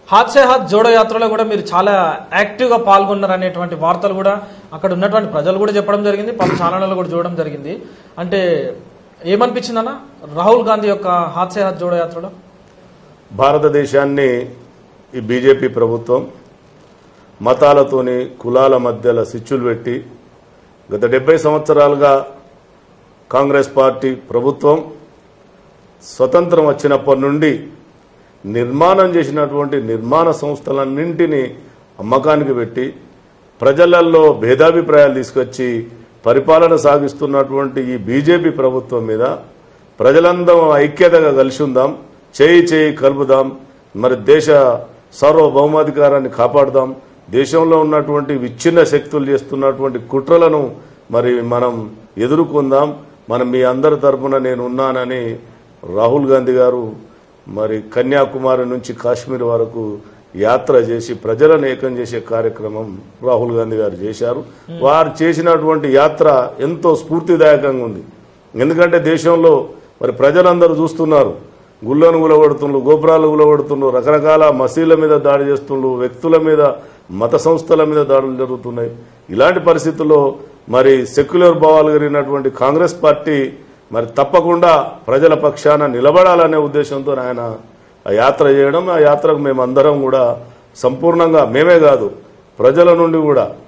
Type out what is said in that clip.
హాత్ సే హాత్ జోడో యాత్రలో కూడా మీరు చాలా యాక్టివ్గా పాల్గొన్నారు అనేటువంటి వార్తలు కూడా అక్కడ ఉన్నటువంటి ప్రజలు కూడా చెప్పడం జరిగింది పలు ఛానళ్ళలో కూడా చూడడం జరిగింది అంటే ఏమనిపించిందన్న రాహుల్ గాంధీ యొక్క హాత్ సే హాత్ జోడో యాత్రలో భారతదేశాన్ని ఈ బీజేపీ ప్రభుత్వం మతాలతోని కులాల మధ్యలో సిచ్చులు పెట్టి గత డెబ్బై సంవత్సరాలుగా కాంగ్రెస్ పార్టీ ప్రభుత్వం స్వతంత్రం వచ్చినప్పటి నుండి నిర్మాణం చేసినటువంటి నిర్మాణ సంస్థలన్నింటినీ అమ్మకానికి పెట్టి ప్రజలల్లో భేదాభిప్రాయాలు తీసుకొచ్చి పరిపాలన సాగిస్తున్నటువంటి ఈ బీజేపీ ప్రభుత్వం మీద ప్రజలందరం ఐక్యతగా కలిసి ఉందాం చేయి చేయి కలుపుదాం మరి దేశ సార్వభౌమాధికారాన్ని కాపాడుదాం దేశంలో ఉన్నటువంటి విచ్ఛిన్న శక్తులు చేస్తున్నటువంటి కుట్రలను మరి మనం ఎదుర్కొందాం మనం మీ అందరి తరపున నేను ఉన్నానని రాహుల్ గాంధీ గారు మరి కన్యాకుమారి నుంచి కాశ్మీర్ వరకు యాత్ర చేసి ప్రజలను ఏకం చేసే కార్యక్రమం రాహుల్ గాంధీ గారు చేశారు వారు చేసినటువంటి యాత్ర ఎంతో స్ఫూర్తిదాయకంగా ఉంది ఎందుకంటే దేశంలో మరి ప్రజలందరూ చూస్తున్నారు గుళ్ళను గులగొడుతుండ్రు గోపురాలు గులగొడుతుండ్రు రకరకాల మసీల మీద దాడి చేస్తుండ్రు వ్యక్తుల మీద మత సంస్థల మీద దాడులు జరుగుతున్నాయి ఇలాంటి పరిస్థితుల్లో మరి సెక్యులర్ భావాలు కలిగినటువంటి కాంగ్రెస్ పార్టీ మరి తప్పకుండా ప్రజల పక్షాన నిలబడాలనే ఉద్దేశంతో ఆయన ఆ యాత్ర చేయడం ఆ యాత్రకు మేమందరం కూడా సంపూర్ణంగా మేమే కాదు ప్రజల నుండి కూడా